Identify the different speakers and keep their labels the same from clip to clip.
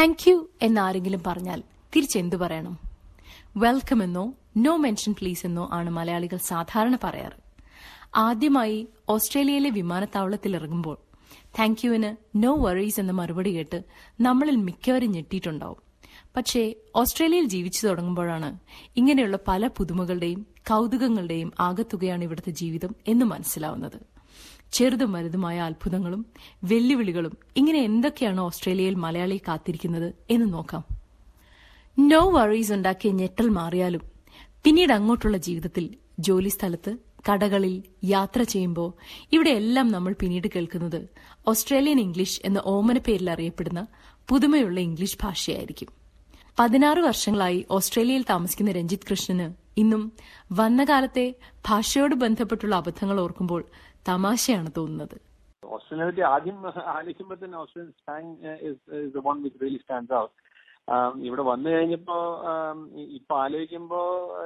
Speaker 1: Thank you എന്നാരെങ്കിലും പറഞ്ഞാൽ തിരിച്ചെന്തു പറയണം welcome എന്നോ നോ മെൻഷൻ പ്ലീസ് എന്നോ ആണ് മലയാളികൾ സാധാരണ പറയാറ് ആദ്യമായി ഓസ്ട്രേലിയയിലെ വിമാനത്താവളത്തിൽ ഇറങ്ങുമ്പോൾ താങ്ക് യുവിന് നോ വറീസ് എന്ന മറുപടി കേട്ട് നമ്മളിൽ മിക്കവരും ഞെട്ടിയിട്ടുണ്ടാവും പക്ഷേ ഓസ്ട്രേലിയയിൽ ജീവിച്ചു തുടങ്ങുമ്പോഴാണ് ഇങ്ങനെയുള്ള പല പുതുമകളുടെയും കൌതുകങ്ങളുടെയും ആകത്തുകയാണ് ഇവിടുത്തെ ജീവിതം എന്ന് മനസ്സിലാവുന്നത് ചെറുതും വലുതുമായ അത്ഭുതങ്ങളും വെല്ലുവിളികളും ഇങ്ങനെ എന്തൊക്കെയാണ് ഓസ്ട്രേലിയയിൽ മലയാളി കാത്തിരിക്കുന്നത് എന്ന് നോക്കാം നോ വറീസ് ഉണ്ടാക്കിയ ഞെട്ടൽ മാറിയാലും പിന്നീട് അങ്ങോട്ടുള്ള ജീവിതത്തിൽ ജോലിസ്ഥലത്ത് കടകളിൽ യാത്ര ചെയ്യുമ്പോൾ ഇവിടെയെല്ലാം നമ്മൾ പിന്നീട് കേൾക്കുന്നത് ഓസ്ട്രേലിയൻ ഇംഗ്ലീഷ് എന്ന ഓമന പേരിൽ അറിയപ്പെടുന്ന പുതുമയുള്ള ഇംഗ്ലീഷ് ഭാഷയായിരിക്കും പതിനാറ് വർഷങ്ങളായി ഓസ്ട്രേലിയയിൽ താമസിക്കുന്ന രഞ്ജിത്ത് കൃഷ്ണന് ഇന്നും വന്ന കാലത്തെ ഭാഷയോട് ബന്ധപ്പെട്ടുള്ള അബദ്ധങ്ങൾ ഓർക്കുമ്പോൾ തമാശയാണ് തോന്നുന്നത്
Speaker 2: ഓസ്ട്രേലിയനെ പറ്റി ആദ്യം ആലോചിക്കുമ്പോൾ തന്നെ Australian slang is the one which really stands out ഇവിടെ വന്നു കഴിഞ്ഞപ്പോ ഇപ്പൊ ആലോചിക്കുമ്പോ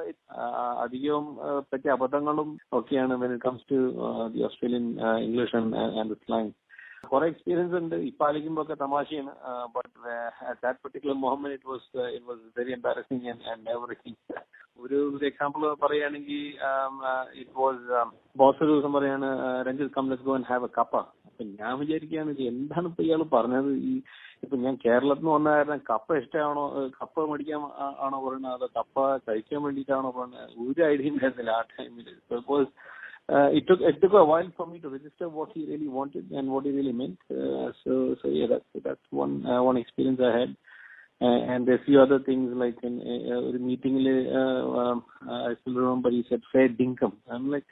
Speaker 2: അധികവും പറ്റിയ അബദ്ധങ്ങളും ഒക്കെയാണ് when it comes to the Australian English and slang കുറെ എക്സ്പീരിയൻസ് ഉണ്ട് ഇപ്പൊ ആലോചിക്കുമ്പോ ഒക്കെ തമാശയാണ് but that particular moment it was it was very embarrassing and every ഒരു എക്സാമ്പിൾ പറയുകയാണെങ്കിൽ ഇറ്റ് വാസ് ബോസ് ഒരു ദിവസം പറയാണ് Ranjith come let's go and have a cuppa അപ്പൊ ഞാൻ വിചാരിക്കുകയാണ് എന്താണ് ഇപ്പൊ ഇയാൾ പറഞ്ഞത് ഈ ഇപ്പൊ ഞാൻ കേരളത്തിൽ നിന്ന് വന്ന കാരണം കപ്പ ഇഷ്ടമാണോ കപ്പ മേടിക്കാൻ ആണോ പറയുന്നത് അതോ കപ്പ കഴിക്കാൻ വേണ്ടിയിട്ടാണോ പറയുന്നത് ഒരു ഐഡിയ ഉണ്ടായിരുന്നില്ല ആ ടൈമിൽ suppose uh, it took it took a while for me to register what he really wanted and what he really meant. Uh, so so yeah, that's that's one uh, one experience I had. Uh, and there are few other things like in uh, a meeting, uh, um, I still remember he said fair dinkum. I'm like,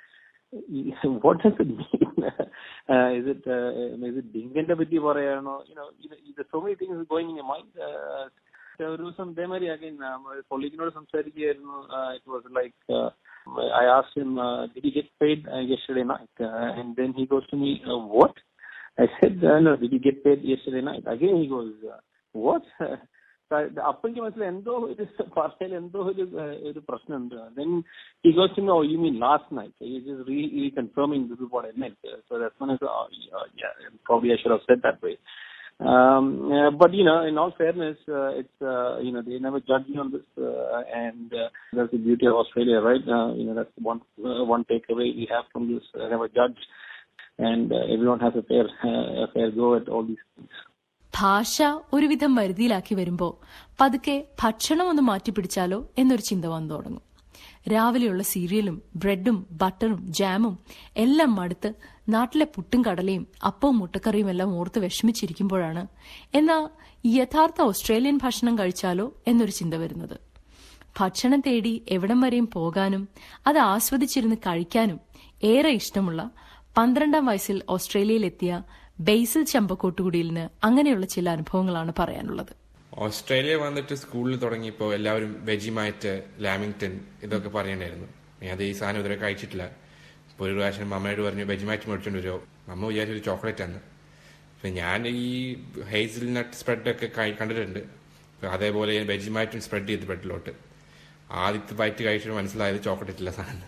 Speaker 2: what does it mean? uh, is it uh, is it dinkum പറ്റി പറയാണോ you know you know there's so many things going in your mind. Uh, ഒരു ദിവസം ഇതേമാതിരി again കൊളീഗിനോട് സംസാരിക്കുകയായിരുന്നു it was like I asked him, uh, did he get paid uh, yesterday night? Uh, and then he goes to me, uh, what? I said, uh, no, did he get paid yesterday night? Again he goes, uh, what? അപ്പൊ എനിക്ക് മനസ്സിലായി എന്തോ ഒരു ഭാഷയിൽ എന്തോ ഒരു ഒരു പ്രശ്നമുണ്ട് then he goes to no you mean last night he is reconfirming this is what I meant so that's one is probably I should have said that way Um, uh, but you know, in all fairness, uh, it's uh, you know they never judge you on this, uh, and uh, that's the beauty of Australia, right? Uh, you know that's one uh, one takeaway we have from this: uh, never judge, and uh, everyone has a fair uh, a fair go at all these things.
Speaker 1: ഭാഷ ഒരുവിധം വരുതിയിലാക്കി വരുമ്പോൾ പതുക്കെ ഭക്ഷണം ഒന്ന് മാറ്റിപ്പിടിച്ചാലോ എന്നൊരു ചിന്ത വന്നു തുടങ്ങും രാവിലെയുള്ള സീരിയലും ബ്രെഡും ബട്ടറും ജാമും എല്ലാം മടുത്ത് നാട്ടിലെ പുട്ടും കടലയും അപ്പവും മുട്ടക്കറിയും എല്ലാം ഓർത്ത് വിഷമിച്ചിരിക്കുമ്പോഴാണ് എന്നാ യഥാർത്ഥ ഓസ്ട്രേലിയൻ ഭക്ഷണം കഴിച്ചാലോ എന്നൊരു ചിന്ത വരുന്നത് ഭക്ഷണം തേടി എവിടം വരെയും പോകാനും അത് ആസ്വദിച്ചിരുന്ന് കഴിക്കാനും ഏറെ ഇഷ്ടമുള്ള പന്ത്രണ്ടാം വയസ്സിൽ ഓസ്ട്രേലിയയിലെത്തിയ ബെയ്സിൽ ചമ്പക്കോട്ടുകുടിയിലിന് അങ്ങനെയുള്ള ചില അനുഭവങ്ങളാണ് പറയാനുള്ളത്
Speaker 3: ഓസ്ട്രേലിയ വന്നിട്ട് സ്കൂളിൽ തുടങ്ങിയപ്പോൾ എല്ലാവരും വെജിമാറ്റ് ലാമിങ്ടൺ ഇതൊക്കെ പറയണ്ടായിരുന്നു ഞാൻ അത് ഈ സാധനം ഇതുവരെ കഴിച്ചിട്ടില്ല ഇപ്പോൾ ഒരു പ്രാവശ്യം മമ്മയോട് പറഞ്ഞു വെജിമാറ്റ് മേടിച്ചോണ്ട് വരുമോ മമ്മ വിചാരിച്ചൊരു ചോക്ലേറ്റ് ആണ് അപ്പൊ ഞാൻ ഈ ഹേസിൽ നട്ട് സ്പ്രെഡൊക്കെ കണ്ടിട്ടുണ്ട് അപ്പൊ അതേപോലെ വെജിമാറ്റും സ്പ്രെഡ് ചെയ്ത് ബ്രെഡിലോട്ട് ആദ്യത്തെ ബൈറ്റ് കഴിച്ചിട്ട് മനസ്സിലായത് ചോക്ലേറ്റ് ഇല്ല സാധനം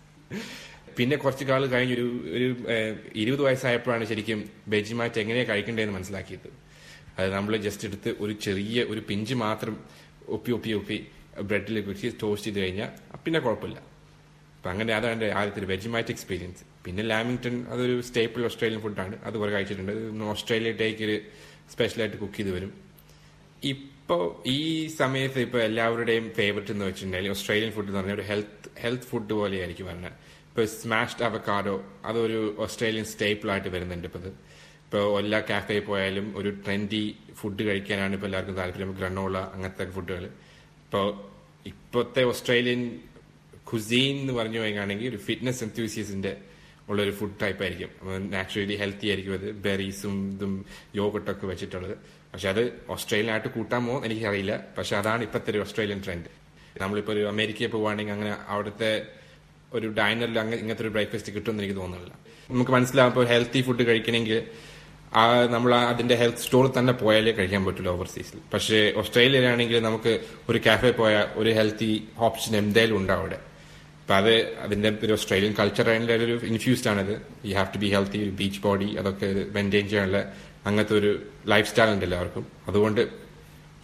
Speaker 3: പിന്നെ കുറച്ചു കാലം കഴിഞ്ഞൊരു ഒരു ഇരുപത് വയസ്സായപ്പോഴാണ് ശരിക്കും വെജിമാറ്റ് എങ്ങനെയാണ് കഴിക്കേണ്ടതെന്ന് മനസ്സിലാക്കിയത് അത് നമ്മൾ ജസ്റ്റ് എടുത്ത് ഒരു ചെറിയ ഒരു പിഞ്ച് മാത്രം ഒപ്പി ഒപ്പി ഒപ്പി ബ്രെഡിൽ വെച്ച് ടോസ്റ്റ് ചെയ്ത് കഴിഞ്ഞാൽ പിന്നെ കുഴപ്പമില്ല അപ്പൊ അങ്ങനെ അതാണ് എന്റെ ആദ്യത്തെ വെജിമാറ്റ് എക്സ്പീരിയൻസ് പിന്നെ ലാമിങ്ടൺ അതൊരു സ്റ്റേപ്പിൾ ഓസ്ട്രേലിയൻ ഫുഡാണ് അത് കുറെ കഴിച്ചിട്ടുണ്ട് ഓസ്ട്രേലിയ ടേക്ക് ഒരു സ്പെഷ്യലായിട്ട് കുക്ക് ചെയ്ത് വരും ഇപ്പോ ഈ സമയത്ത് ഇപ്പൊ എല്ലാവരുടെയും ഫേവററ്റ് എന്ന് വെച്ചിട്ടുണ്ടെങ്കിൽ ഓസ്ട്രേലിയൻ ഫുഡ് എന്ന് പറഞ്ഞാൽ ഒരു ഹെൽത്ത് ഹെൽത്ത് ഫുഡ് പോലെയായിരിക്കും പറഞ്ഞത് ഇപ്പൊ സ്മാഷ്ഡ് അവക്കാഡോ അതൊരു ഓസ്ട്രേലിയൻ സ്റ്റേപ്പിൾ ആയിട്ട് വരുന്നുണ്ട് ഇപ്പൊ ഇപ്പോൾ എല്ലാ കാഫേ പോയാലും ഒരു ട്രെൻഡി ഫുഡ് കഴിക്കാനാണ് ഇപ്പോൾ എല്ലാവർക്കും താല്പര്യം ഗ്രനോള അങ്ങനത്തെ ഫുഡുകൾ ഇപ്പോൾ ഇപ്പോഴത്തെ ഓസ്ട്രേലിയൻ കുസീൻ എന്ന് പറഞ്ഞു പോയാണെങ്കിൽ ഒരു ഫിറ്റ്നസ് എന്തൂസിയസിന്റെ ഉള്ള ഒരു ഫുഡ് ടൈപ്പ് ആയിരിക്കും നാച്ചുറലി ഹെൽത്തി ആയിരിക്കും അത് ബെറീസും ഇതും യോഗട്ടൊക്കെ വെച്ചിട്ടുള്ളത് പക്ഷെ അത് ഓസ്ട്രേലിയനായിട്ട് കൂട്ടാമോ എനിക്കറിയില്ല പക്ഷെ അതാണ് ഇപ്പോഴത്തെ ഒരു ഓസ്ട്രേലിയൻ ട്രെൻഡ് നമ്മളിപ്പോൾ ഒരു അമേരിക്കയിൽ പോവുകയാണെങ്കിൽ അങ്ങനെ അവിടുത്തെ ഒരു ഡൈനറിൽ അങ്ങനെ ഇങ്ങനത്തെ ഒരു ബ്രേക്ക്ഫാസ്റ്റ് കിട്ടുമെന്ന് എനിക്ക് തോന്നുന്നില്ല നമുക്ക് മനസ്സിലാവും ഇപ്പോൾ ഹെൽത്തി ഫുഡ് കഴിക്കണമെങ്കിൽ ആ നമ്മൾ അതിന്റെ ഹെൽത്ത് സ്റ്റോറിൽ തന്നെ പോയാലേ കഴിക്കാൻ പറ്റുള്ളൂ ഓവർസീസിൽ പക്ഷേ ഓസ്ട്രേലിയയിലാണെങ്കിൽ നമുക്ക് ഒരു കാഫെ പോയാൽ ഒരു ഹെൽത്തി ഓപ്ഷൻ എന്തായാലും ഉണ്ടാവും അവിടെ അപ്പൊ അത് അതിന്റെ ഒരു ഓസ്ട്രേലിയൻ കൾച്ചർ അതിന്റെ ഒരു ഇൻഫ്യൂസ്ഡ് ആണത് you have to be healthy ഒരു ബീച്ച് ബോഡി അതൊക്കെ മെയിൻറ്റെയിൻ ചെയ്യാനുള്ള അങ്ങനത്തെ ഒരു ലൈഫ് സ്റ്റൈൽ ഉണ്ട് എല്ലാവർക്കും അതുകൊണ്ട്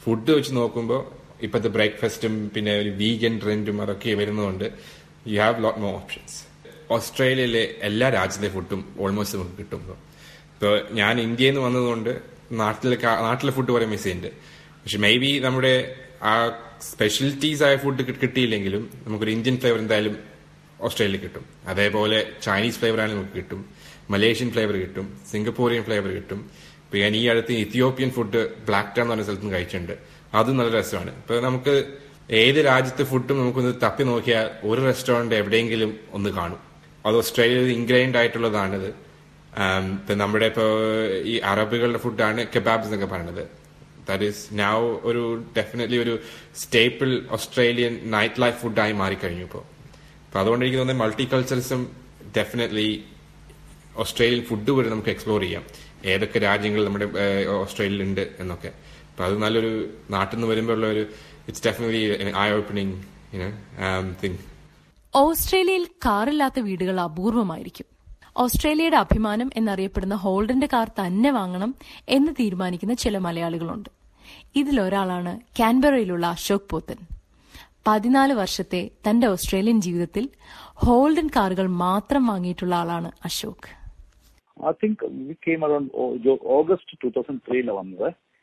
Speaker 3: ഫുഡ് വെച്ച് നോക്കുമ്പോൾ ഇപ്പോഴത്തെ ബ്രേക്ക്ഫാസ്റ്റും പിന്നെ ഒരു വീഗൻ ട്രെൻഡും അതൊക്കെ വരുന്നതുകൊണ്ട് you have lot more options ഓസ്ട്രേലിയയിലെ എല്ലാ രാജ്യത്തെ ഫുഡും ഓൾമോസ്റ്റ് നമുക്ക് കിട്ടും ഇപ്പോൾ ഞാൻ ഇന്ത്യയിൽ നിന്ന് വന്നതുകൊണ്ട് നാട്ടിലെ കാ- നാട്ടിലെ ഫുഡ് കുറെ മിസ് ചെയ്യുന്നുണ്ട് പക്ഷെ മേ ബി നമ്മുടെ ആ സ്പെഷ്യലിറ്റീസ് ആയ ഫുഡ് കിട്ടിയില്ലെങ്കിലും നമുക്കൊരു ഇന്ത്യൻ ഫ്ലേവർ എന്തായാലും ഓസ്ട്രേലിയയിൽ കിട്ടും അതേപോലെ ചൈനീസ് ഫ്ലേവർ ആണെങ്കിൽ നമുക്ക് കിട്ടും മലേഷ്യൻ ഫ്ലേവർ കിട്ടും സിംഗപ്പൂരിയൻ ഫ്ലേവർ കിട്ടും ഇപ്പൊ ഞാൻ ഈ അടുത്ത് ഇത്തിയോപ്യൻ ഫുഡ് ബ്ലാക്ക് ടൗൺ എന്ന് പറഞ്ഞ സ്ഥലത്ത് നിന്ന് കഴിച്ചിട്ടുണ്ട് അതും നല്ല രസമാണ് ഇപ്പൊ നമുക്ക് ഏത് രാജ്യത്തെ ഫുഡും നമുക്കൊന്ന് തപ്പി നോക്കിയാൽ ഒരു റെസ്റ്റോറന്റ് എവിടെയെങ്കിലും ഒന്ന് കാണും അത് ഓസ്ട്രേലിയയിൽ ഇൻഗ്രൈൻഡ് ആയിട്ടുള്ളതാണിത് ആം, ഇപ്പൊ നമ്മുടെ ഇപ്പോ ഈ അറബികളുടെ ഫുഡാണ് കെബാബ്സ് എന്നൊക്കെ പറയുന്നത് ദാറ്റ് ഈസ് നൗ ഒരു ഡെഫിനറ്റ്ലി ഒരു സ്റ്റേപ്പിൾ ഓസ്ട്രേലിയൻ നൈറ്റ് ലൈഫ് ഫുഡായി മാറിക്കഴിഞ്ഞു ഇപ്പോൾ അപ്പൊ അതുകൊണ്ട് എനിക്ക് തോന്നുന്നത് multiculturism definitely Australian food വരെ നമുക്ക് എക്സ്പ്ലോർ ചെയ്യാം ഏതൊക്കെ രാജ്യങ്ങൾ നമ്മുടെ ഏഹ്, ഓസ്ട്രേലിയയിൽ ഉണ്ട് എന്നൊക്കെ അപ്പൊ അത് നല്ലൊരു നാട്ടിൽ നിന്ന് വരുമ്പോൾ ഉള്ള ഒരു it's definitely eye opening thing
Speaker 1: ഓസ്ട്രേലിയയിൽ കാറില്ലാത്ത വീടുകൾ അപൂർവമായിരിക്കും ഓസ്ട്രേലിയയുടെ അഭിമാനം എന്നറിയപ്പെടുന്ന ഹോൾഡന്റെ കാർ തന്നെ വാങ്ങണം എന്ന് തീരുമാനിക്കുന്ന ചില മലയാളികളുണ്ട് ഇതിലൊരാളാണ് കാൻബറയിലുള്ള അശോക് പോത്തൻ പതിനാല് വർഷത്തെ തന്റെ ഓസ്ട്രേലിയൻ ജീവിതത്തിൽ ഹോൾഡൻ കാറുകൾ മാത്രം വാങ്ങിയിട്ടുള്ള ആളാണ് Ashok
Speaker 4: I think we came around Au- Jo- August 2003 വന്നത്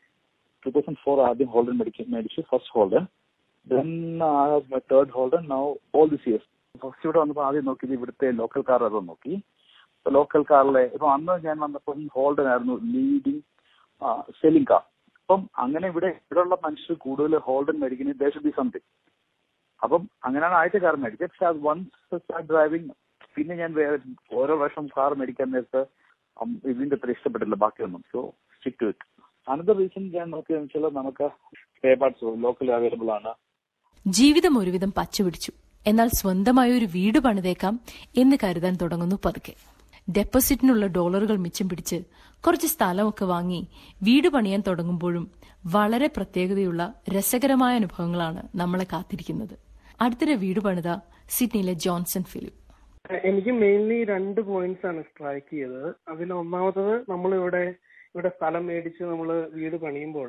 Speaker 4: ടൂ തൗസൻഡ് ഫോർ ആദ്യം ഹോൾഡൻ മേടിച്ചു മേടിച്ചു first Holden then third Holden now all this years first ഇവിടെ വന്നപ്പോൾ ആദ്യം നോക്കിയത് ഇവിടുത്തെ ലോക്കൽ കാർ അത് നോക്കി ലോക്കൽ കാറിലെ ഇപ്പൊ അന്ന് ഞാൻ വന്നപ്പോൾ ഹോൾഡൻ ആയിരുന്നു ലീഡിങ് സെല്ലിംഗ് കാർ അപ്പം അങ്ങനെ ഇവിടെ ഇവിടെയുള്ള മനുഷ്യർ കൂടുതൽ ഹോൾഡൻ മേടിക്കുന്നത് ദേ ഷുഡ് ബി സംതിങ് അപ്പം അങ്ങനെയാണ് ആദ്യത്തെ കാർ മേടിച്ചത് പക്ഷെ അത് വൺസ് സ്റ്റാർട്ട് ഡ്രൈവിംഗ് പിന്നെ ഞാൻ വേറെ ഓരോ വർഷം കാർ മേടിക്കാൻ നേരത്ത് അം, ഇതിന്റെ അത്ര ഇഷ്ടപ്പെട്ടില്ല ബാക്കിയൊന്നും so stick to it another reason ഞാൻ നോക്കിയെന്ന് വെച്ചാൽ നമുക്ക് സ്പേ പാർട്സ് ലോക്കൽ അവൈലബിൾ ആണ്
Speaker 1: ജീവിതം ഒരുവിധം പച്ചപിടിച്ചു എന്നാൽ സ്വന്തമായ ഒരു വീട് പണിതേക്കാം എന്ന് കരുതാൻ തുടങ്ങുന്നു പതുക്കെ ഡെപ്പോസിറ്റിനുള്ള ഡോളറുകൾ മിച്ചം പിടിച്ച് കുറച്ച് സ്ഥലമൊക്കെ വാങ്ങി വീട് പണിയാൻ തുടങ്ങുമ്പോഴും വളരെ പ്രത്യേകതയുള്ള രസകരമായ അനുഭവങ്ങളാണ് നമ്മളെ കാത്തിരിക്കുന്നത് അടുത്തിടെ വീട് പണിത സിഡ്നിയിലെ ജോൺസൺ ഫിലിപ്പ്
Speaker 5: എനിക്ക് മെയിൻലി രണ്ട് പോയിന്റ്സ് ആണ് സ്ട്രൈക്ക് ചെയ്തത് അതിൽ ഒന്നാമത്തത് നമ്മളിവിടെ ഇവിടെ സ്ഥലം മേടിച്ച് നമ്മൾ വീട് പണിയുമ്പോൾ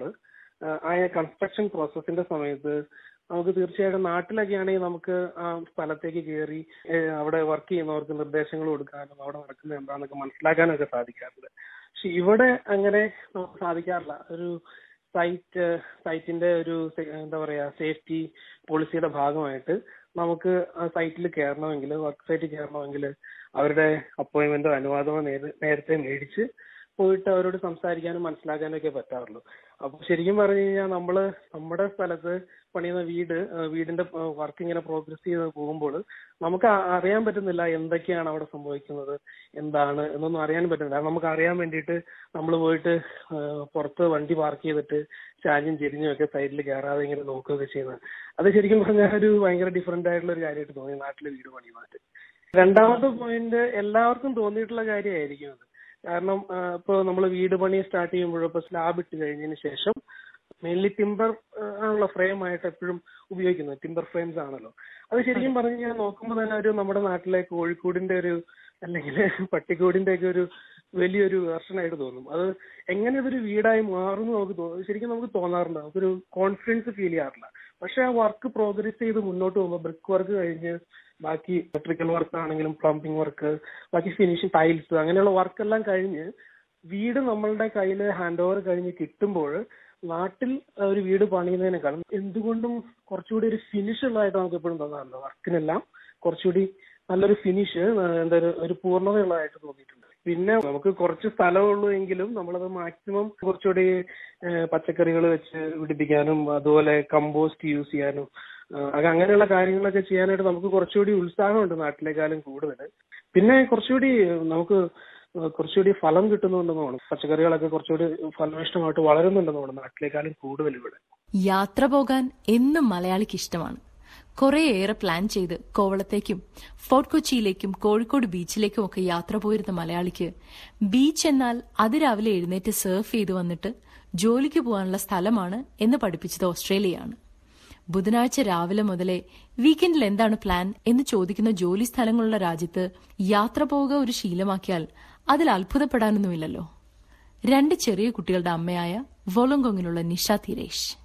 Speaker 5: ആ കൺസ്ട്രക്ഷൻ പ്രോസസ്സിന്റെ സമയത്ത് നമുക്ക് തീർച്ചയായിട്ടും നാട്ടിലൊക്കെ ആണെങ്കിൽ നമുക്ക് ആ സ്ഥലത്തേക്ക് കയറി അവിടെ വർക്ക് ചെയ്യുന്നവർക്ക് നിർദ്ദേശങ്ങൾ കൊടുക്കാനും അവിടെ നടക്കുന്നത് എന്താണെന്നൊക്കെ മനസ്സിലാക്കാനൊക്കെ സാധിക്കാറുണ്ട് പക്ഷെ ഇവിടെ അങ്ങനെ നമുക്ക് സാധിക്കാറില്ല ഒരു സൈറ്റ് സൈറ്റിന്റെ ഒരു സെ- എന്താ പറയാ സേഫ്റ്റി പോളിസിയുടെ ഭാഗമായിട്ട് നമുക്ക് ആ സൈറ്റിൽ കയറണമെങ്കിൽ വർക്ക് സൈറ്റിൽ കയറണമെങ്കിൽ അവരുടെ അപ്പോയിന്റ്മെന്റോ അനുവാദമോ നേര- നേരത്തെ മേടിച്ച് പോയിട്ട് അവരോട് സംസാരിക്കാനും മനസ്സിലാക്കാനും ഒക്കെ പറ്റാറുള്ളൂ അപ്പൊ ശരിക്കും പറഞ്ഞു കഴിഞ്ഞാൽ നമ്മള് നമ്മുടെ സ്ഥലത്ത് പണിയുന്ന വീട് ആ, വീടിന്റെ വർക്ക് ഇങ്ങനെ പ്രോഗ്രസ് ചെയ്ത് പോകുമ്പോൾ നമുക്ക് ആ- അറിയാൻ പറ്റുന്നില്ല എന്തൊക്കെയാണ് അവിടെ സംഭവിക്കുന്നത് എന്താണ് എന്നൊന്നും അറിയാൻ പറ്റുന്നില്ല അത് നമുക്ക് അറിയാൻ വേണ്ടിയിട്ട് നമ്മൾ പോയിട്ട് ആ, പുറത്ത് വണ്ടി പാർക്ക് ചെയ്തിട്ട് ചാഞ്ഞും ചെരിഞ്ഞും ഒക്കെ സൈഡിൽ കയറാതെ ഇങ്ങനെ നോക്കുകയൊക്കെ ചെയ്യുന്നത് അത് ശരിക്കും പറഞ്ഞാൽ ഒരു ഭയങ്കര ഡിഫറെന്റ് ആയിട്ടുള്ള ഒരു കാര്യമായിട്ട് തോന്നി നാട്ടിലെ വീട് പണിയുമായിട്ട് രണ്ടാമത്തെ പോയിന്റ് എല്ലാവർക്കും തോന്നിയിട്ടുള്ള കാര്യമായിരിക്കും അത് കാരണം ഇപ്പൊ നമ്മൾ വീട് പണി സ്റ്റാർട്ട് ചെയ്യുമ്പോഴും ഇപ്പൊ സ്ലാബ് ഇട്ട് കഴിഞ്ഞതിന് ശേഷം മെയിൻലി ടിമ്പർ ആണല്ലോ ഫ്രെയിം ആയിട്ട് എപ്പോഴും ഉപയോഗിക്കുന്നത് ടിമ്പർ ഫ്രെയിംസ് ആണല്ലോ അത് ശരിക്കും പറഞ്ഞു കഴിഞ്ഞാൽ നോക്കുമ്പോൾ തന്നെ ഒരു നമ്മുടെ നാട്ടിലെ കോഴിക്കോടിന്റെ ഒരു അല്ലെങ്കിൽ പട്ടിക്കൂടിന്റെ ഒക്കെ ഒരു വലിയൊരു വെർഷൻ ആയിട്ട് തോന്നും അത് എങ്ങനെ ഇതൊരു വീടായി മാറുന്നു നമുക്ക് തോന്നും ശരിക്കും നമുക്ക് തോന്നാറുണ്ട് നമുക്കൊരു കോൺഫിഡൻസ് ഫീൽ ചെയ്യാറില്ല പക്ഷെ ആ വർക്ക് പ്രോഗ്രസ് ചെയ്ത് മുന്നോട്ട് പോകുമ്പോൾ ബ്രിക്ക് വർക്ക് കഴിഞ്ഞ് ബാക്കി ഇലക്ട്രിക്കൽ വർക്ക് ആണെങ്കിലും പ്ലംബിംഗ് വർക്ക് ബാക്കി ഫിനിഷിംഗ് ടൈൽസ് അങ്ങനെയുള്ള വർക്ക് എല്ലാം കഴിഞ്ഞ് വീട് നമ്മളുടെ കയ്യിൽ ഹാൻഡ് ഓവർ കഴിഞ്ഞ് കിട്ടുമ്പോൾ നാട്ടിൽ ഒരു വീട് പണിയുന്നതിനേക്കാളും എന്തുകൊണ്ടും കുറച്ചുകൂടി ഒരു ഫിനിഷ് ഉള്ളതായിട്ട് നമുക്ക് എപ്പോഴും തോന്നാറുണ്ട് വർക്കിനെല്ലാം കുറച്ചുകൂടി നല്ലൊരു ഫിനിഷ് എന്താ ഒരു ഒരു പൂർണ്ണതയുള്ളതായിട്ട് തോന്നിയിട്ടുണ്ട് പിന്നെ നമുക്ക് കുറച്ച് സ്ഥലമുള്ളൂ എങ്കിലും നമ്മളത് മാക്സിമം കുറച്ചുകൂടി പച്ചക്കറികൾ വെച്ച് പിടിപ്പിക്കാനും അതുപോലെ കമ്പോസ്റ്റ് യൂസ് ചെയ്യാനും ആ, അത് അങ്ങനെയുള്ള കാര്യങ്ങളൊക്കെ ചെയ്യാനായിട്ട് നമുക്ക് കുറച്ചുകൂടി ഉത്സാഹമുണ്ട് നാട്ടിലേക്കാളും കൂടുതൽ പിന്നെ കുറച്ചുകൂടി നമുക്ക് കുറച്ചുകൂടി ഫലം കിട്ടുന്നുണ്ടെന്ന് തോന്നുന്നു പച്ചക്കറികളൊക്കെ കുറച്ചുകൂടി ഫലഭൂയിഷ്ടമായിട്ട് വളരുന്നുണ്ടെന്ന് തോന്നുന്നു നാട്ടിലേക്കാളും കൂടുതൽ ഇവിടെ
Speaker 1: യാത്ര പോകാൻ എന്നും മലയാളിക്ക് ഇഷ്ടമാണ് കുറേയേറെ പ്ലാൻ ചെയ്ത് കോവളത്തേക്കും ഫോർട്ട് കൊച്ചിയിലേക്കും കോഴിക്കോട് ബീച്ചിലേക്കും ഒക്കെ യാത്ര പോയിരുന്ന മലയാളിക്ക് ബീച്ച് എന്നാൽ അതിരാവിലെ എഴുന്നേറ്റ് സർഫ് ചെയ്തു വന്നിട്ട് ജോലിക്ക് പോകാനുള്ള സ്ഥലമാണ് എന്ന് പഠിപ്പിച്ചത് ഓസ്ട്രേലിയയാണ് ബുധനാഴ്ച രാവിലെ മുതലേ വീക്കെൻഡിൽ എന്താണ് പ്ലാൻ എന്ന് ചോദിക്കുന്ന ജോലി സ്ഥലങ്ങളുള്ള രാജ്യത്ത് യാത്ര പോവുക ഒരു ശീലമാക്കിയാൽ അതിൽ അത്ഭുതപ്പെടാനൊന്നുമില്ലല്ലോ രണ്ട് ചെറിയ കുട്ടികളുടെ അമ്മയായ വോളോങ്കോങ്ങിലുള്ള നിഷ തിരേഷ്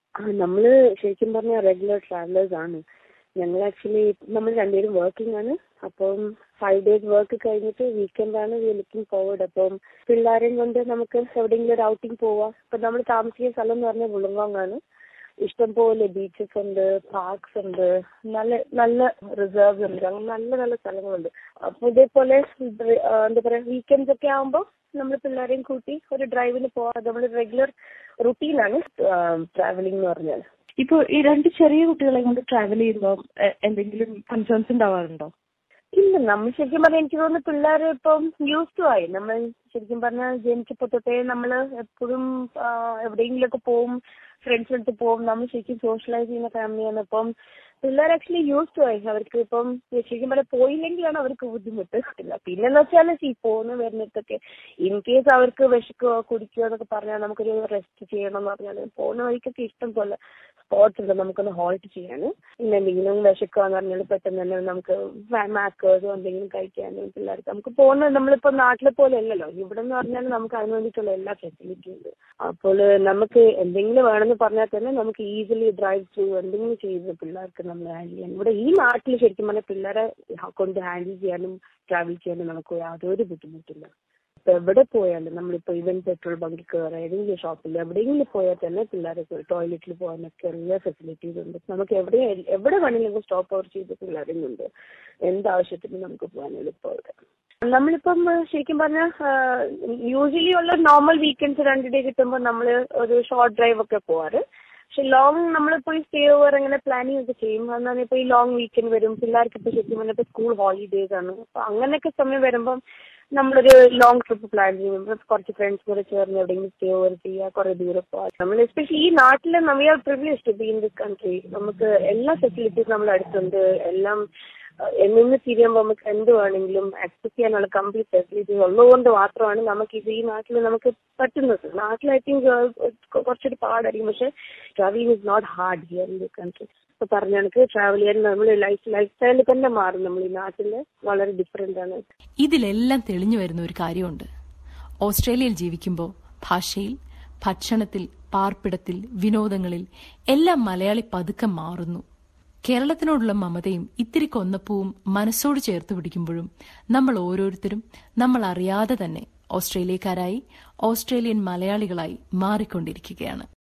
Speaker 6: ആ നമ്മള് ശരിക്കും പറഞ്ഞ റെഗുലർ ട്രാവലേഴ്സ് ആണ് ഞങ്ങൾ ആക്ച്വലി നമ്മൾ രണ്ടുപേരും വർക്കിംഗ് ആണ് അപ്പം ഫൈവ് ഡേയ്സ് വർക്ക് കഴിഞ്ഞിട്ട് വീക്കെൻഡ് ആണ് വി ലുക്കിംഗ് ഫോർവേഡ് അപ്പം പിള്ളേരെയും കൊണ്ട് നമുക്ക് എവിടെയെങ്കിലും ഒരു ഔട്ടിംഗ് പോവാം ഇപ്പൊ നമ്മൾ താമസിക്കുന്ന സ്ഥലം എന്ന് പറഞ്ഞാൽ മുളങ്ങോങ് ആണ് ഇഷ്ടംപോലെ ബീച്ചസ് ഉണ്ട് പാർക്സ് ഉണ്ട് നല്ല നല്ല റിസർവ്സ് ഉണ്ട് അങ്ങനെ നല്ല നല്ല സ്ഥലങ്ങളുണ്ട് അപ്പൊ ഇതേപോലെ ബ്ര- ആ, എന്താ പറയാ വീക്കെൻഡ്സ് ഒക്കെ ആകുമ്പോൾ നമ്മൾ പിള്ളേരെയും കൂട്ടി ഒരു ഡ്രൈവിന് പോവാം നമ്മൾ റെഗുലർ റുട്ടീനാണ് ട്രാവലിംഗ് എന്ന് പറഞ്ഞാൽ
Speaker 7: ഇപ്പൊ ഈ രണ്ട് ചെറിയ കുട്ടികളെ കൊണ്ട് ട്രാവൽ ചെയ്യുമ്പോൾ എന്തെങ്കിലും കൺസേൺസ് ഉണ്ടാവാറുണ്ടോ
Speaker 6: ഇല്ല നമ്മൾ ശരിക്കും പറഞ്ഞാൽ എനിക്ക് തോന്നുന്നു പിള്ളേർ ഇപ്പം യൂസ് ടു ആയി നമ്മൾ ശരിക്കും പറഞ്ഞാൽ ജനിച്ചപ്പോ തൊട്ടേ നമ്മൾ എപ്പോഴും എവിടെയെങ്കിലുമൊക്കെ പോവും ഫ്രണ്ട്സിന്റെ അടുത്ത് പോവും നമ്മൾ ശരിക്കും സോഷ്യലൈസ് ചെയ്യുന്ന ഫാമിലിയാണ് അപ്പം പിള്ളേർ ആക്ച്വലി യൂസ് ടു ആയി അവർക്ക് ഇപ്പം ശരിക്കും പറഞ്ഞാൽ പോയില്ലെങ്കിലാണ് അവർക്ക് ബുദ്ധിമുട്ട് ഇല്ല പിന്നെന്ന് വെച്ചാൽ ഈ പോകുന്ന വരുന്നിടത്തൊക്കെ ഇൻ കേസ് അവർക്ക് വിശക്കോ കുടിക്കോ എന്നൊക്കെ പറഞ്ഞാൽ നമുക്കൊരു റെസ്റ്റ് ചെയ്യണം എന്ന് പറഞ്ഞാൽ പോകുന്ന വഴിക്കൊക്കെ ഇഷ്ടം പോലെ സ്പോട്സ് ഉണ്ട് നമുക്കൊന്ന് ഹോൾട്ട് ചെയ്യാൻ പിന്നെ എന്തെങ്കിലും വിശക്കാന്ന് പറഞ്ഞാൽ പെട്ടെന്ന് തന്നെ നമുക്ക് മാക്കേഴ്സോ എന്തെങ്കിലും കഴിക്കാനും പിള്ളേർക്ക് നമുക്ക് പോകുന്ന നമ്മളിപ്പോ നാട്ടിലെ പോലെ അല്ലല്ലോ ഇവിടെ എന്ന് പറഞ്ഞാൽ നമുക്ക് അതിന് വേണ്ടിയിട്ടുള്ള എല്ലാ ഫെസിലിറ്റിയും ഉണ്ട് അപ്പോൾ നമുക്ക് എന്തെങ്കിലും വേണമെന്ന് പറഞ്ഞാൽ തന്നെ നമുക്ക് ഈസിലി ഡ്രൈവ് ത്രൂ എന്തെങ്കിലും ചെയ്ത് പിള്ളേർക്ക് നമ്മൾ ഹാൻഡിൽ ചെയ്യാൻ ഇവിടെ ഈ നാട്ടിൽ ശരിക്കും പറഞ്ഞാൽ പിള്ളേരെ കൊണ്ട് ഹാൻഡിൽ ചെയ്യാനും ട്രാവൽ ചെയ്യാനും നമുക്ക് യാതൊരു ബുദ്ധിമുട്ടില്ല ഇപ്പൊ എവിടെ പോയാലും നമ്മളിപ്പോ ഈവൻ പെട്രോൾ ബങ്കിൽ കയറുക ഏതെങ്കിലും ഷോപ്പിൽ എവിടെയെങ്കിലും പോയാൽ തന്നെ പിള്ളേരൊക്കെ ടോയ്ലറ്റിൽ പോകാനൊക്കെ എല്ലാ ഫെസിലിറ്റീസ് ഉണ്ട് നമുക്ക് എവിടെ എവിടെ വേണമെങ്കിലും സ്റ്റോപ്പ് ഓവർ ചെയ്ത് പിള്ളേരും ഉണ്ട് എന്താവശ്യത്തിനും നമുക്ക് പോകാൻ എളുപ്പമുണ്ട് നമ്മളിപ്പം ആ, ശരിക്കും പറഞ്ഞാൽ യൂഷ്വലി ഉള്ള നോർമൽ വീക്കെൻഡ്സ് രണ്ട് ഡേ കിട്ടുമ്പോൾ നമ്മൾ ഒരു ഷോർട്ട് ഡ്രൈവ് ഒക്കെ പോവാറ് പക്ഷെ ലോങ് നമ്മൾ പോയി സ്റ്റേ ഓവർ അങ്ങനെ പ്ലാനിങ് ഒക്കെ ചെയ്യും എന്നാൽ ഇപ്പൊ ഈ ലോങ് വീക്കെൻഡ് വരും പിള്ളേർക്ക് ഇപ്പൊ ശരിക്കും പറഞ്ഞാൽ ഇപ്പൊ സ്കൂൾ ഹോളിഡേസ് ആണ് അപ്പൊ അങ്ങനെയൊക്കെ സമയം വരുമ്പം നമ്മളൊരു ലോങ് ട്രിപ്പ് പ്ലാൻ ചെയ്യും ഇപ്പൊ കുറച്ച് ഫ്രണ്ട്സ് കൂടെ ചേർന്ന് എവിടെയെങ്കിലും സ്റ്റേ ഓവർ ചെയ്യുക കുറെ ദൂരെ പോവാം നമ്മൾ എസ്പെഷ്യലി ഈ നാട്ടിൽ നമ്മൾ are privilege to be in this country നമുക്ക് എല്ലാ ഫെസിലിറ്റീസ് നമ്മൾ അടുത്തുണ്ട് എല്ലാം എന്ന് തിരിയുമ്പോൾ നമുക്ക് എന്ത് വേണമെങ്കിലും ആക്സസ് ചെയ്യാനുള്ള കംപ്ലീറ്റ് ഫെസിലിറ്റീസ് ഉള്ളതുകൊണ്ട് മാത്രമാണ് നമുക്ക് ഇത് ഈ നാട്ടിൽ നമുക്ക് പറ്റുന്നത് നാട്ടിൽ ഐ തിങ്ക് കുറച്ചൊരു പാടായിരിക്കും പക്ഷെ travelling is not hard here in the country ഇപ്പൊ പറഞ്ഞ കണക്ക് ട്രാവൽ ചെയ്യാൻ നമ്മൾ ലൈഫ് ലൈഫ് സ്റ്റൈൽ തന്നെ മാറും നമ്മൾ ഈ നാട്ടിൽ വളരെ ഡിഫറെന്റ് ആണ്
Speaker 1: ഇതിലെല്ലാം തെളിഞ്ഞു വരുന്ന ഒരു കാര്യമുണ്ട് ഓസ്ട്രേലിയയിൽ ജീവിക്കുമ്പോൾ ഭാഷയിൽ ഭക്ഷണത്തിൽ പാർപ്പിടത്തിൽ വിനോദങ്ങളിൽ എല്ലാം മലയാളി പതുക്കെ മാറുന്നു കേരളത്തിനോടുള്ള മമതയും ഇത്തിരി കൊന്നപ്പൂവും മനസ്സോട് ചേർത്ത് പിടിക്കുമ്പോഴും നമ്മൾ ഓരോരുത്തരും നമ്മൾ അറിയാതെ തന്നെ ഓസ്ട്രേലിയക്കാരായി ഓസ്ട്രേലിയൻ മലയാളികളായി മാറിക്കൊണ്ടിരിക്കുകയാണ്